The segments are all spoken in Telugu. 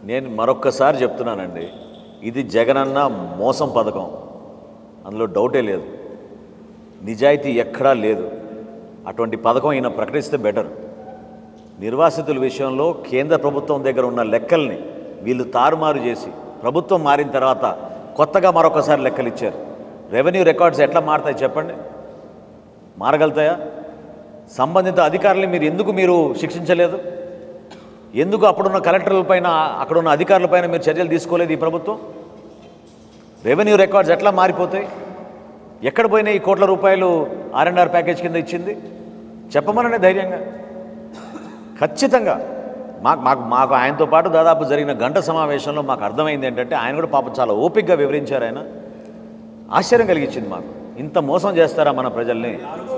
నేను మరొక్కసారి చెప్తున్నానండి ఇది జగనన్న మోసం పథకం అందులో డౌటే లేదు నిజాయితీ ఎక్కడా లేదు అటువంటి పథకం ఈయన ప్రకటిస్తే బెటర్ నిర్వాసితుల విషయంలో కేంద్ర ప్రభుత్వం దగ్గర ఉన్న లెక్కల్ని వీళ్ళు తారుమారు చేసి ప్రభుత్వం మారిన తర్వాత కొత్తగా మరొకసారి లెక్కలు ఇచ్చారు రెవెన్యూ రికార్డ్స్ ఎట్లా మారుతాయి చెప్పండి మారగలుగుతాయా సంబంధిత అధికారుల్ని మీరు ఎందుకు మీరు శిక్షించలేదు ఎందుకు అప్పుడున్న కలెక్టర్ల పైన అక్కడున్న అధికారుల పైన మీరు చర్యలు తీసుకోలేదు ఈ ప్రభుత్వం రెవెన్యూ రికార్డ్స్ ఎట్లా మారిపోతాయి ఎక్కడ పోయినాయి ఈ కోట్ల రూపాయలు ఆర్ అండ్ ఆర్ ప్యాకేజ్ కింద ఇచ్చింది చెప్పమనండి ధైర్యంగా ఖచ్చితంగా మాకు మాకు మాకు ఆయనతో పాటు దాదాపు జరిగిన గంట సమావేశంలో మాకు అర్థమైంది ఏంటంటే ఆయన కూడా పాపం చాలా ఓపికగా వివరించారు ఆయన ఆశ్చర్యం కలిగించింది మాకు ఇంత మోసం చేస్తారా మన ప్రజల్ని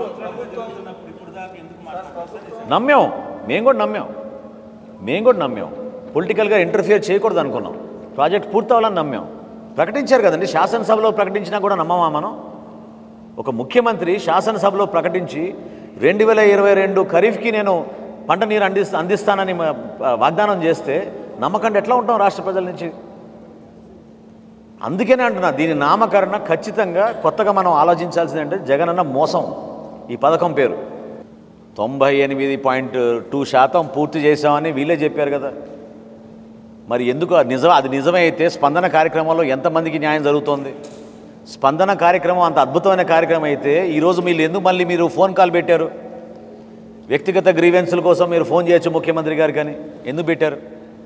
నమ్మాం మేము కూడా నమ్మాం మేము కూడా నమ్మాం పొలిటికల్గా ఇంటర్ఫియర్ చేయకూడదు అనుకున్నాం ప్రాజెక్ట్ పూర్తవ్వాలని నమ్మాం ప్రకటించారు కదండి శాసనసభలో ప్రకటించినా కూడా నమ్మమా మనం ఒక ముఖ్యమంత్రి శాసనసభలో ప్రకటించి రెండు వేల ఇరవై రెండు ఖరీఫ్కి నేను పంట నీరు అంది అందిస్తానని మ- వాగ్దానం చేస్తే నమ్మకండి ఎట్లా ఉంటాం రాష్ట్ర ప్రజల నుంచి అందుకనే అంటున్నా దీని నామకరణ ఖచ్చితంగా కొత్తగా మనం ఆలోచించాల్సింది అంటే జగనన్న మోసం ఈ పథకం పేరు తొంభై ఎనిమిది పాయింట్ టూ శాతం పూర్తి చేశామని వీళ్ళే చెప్పారు కదా మరి ఎందుకు అది నిజం అది నిజమే అయితే స్పందన కార్యక్రమంలో ఎంతమందికి న్యాయం జరుగుతోంది స్పందన కార్యక్రమం అంత అద్భుతమైన కార్యక్రమం అయితే ఈరోజు మీరు ఎందుకు మళ్ళీ మీరు ఫోన్ కాల్ పెట్టారు వ్యక్తిగత గ్రీవెన్సుల కోసం మీరు ఫోన్ చేయొచ్చు ముఖ్యమంత్రి గారు కానీ ఎందుకు పెట్టారు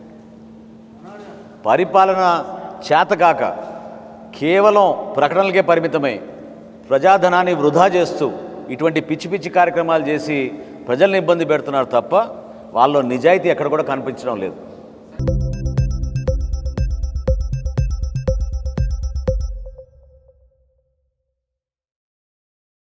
పరిపాలన చేతకాక కేవలం ప్రకటనలకే పరిమితమై ప్రజాధనాన్ని వృధా చేస్తూ ఇటువంటి పిచ్చి పిచ్చి కార్యక్రమాలు చేసి ప్రజల్ని ఇబ్బంది పెడుతున్నారు తప్ప వాళ్ళలో నిజాయితీ ఎక్కడ కూడా కనిపించడం లేదు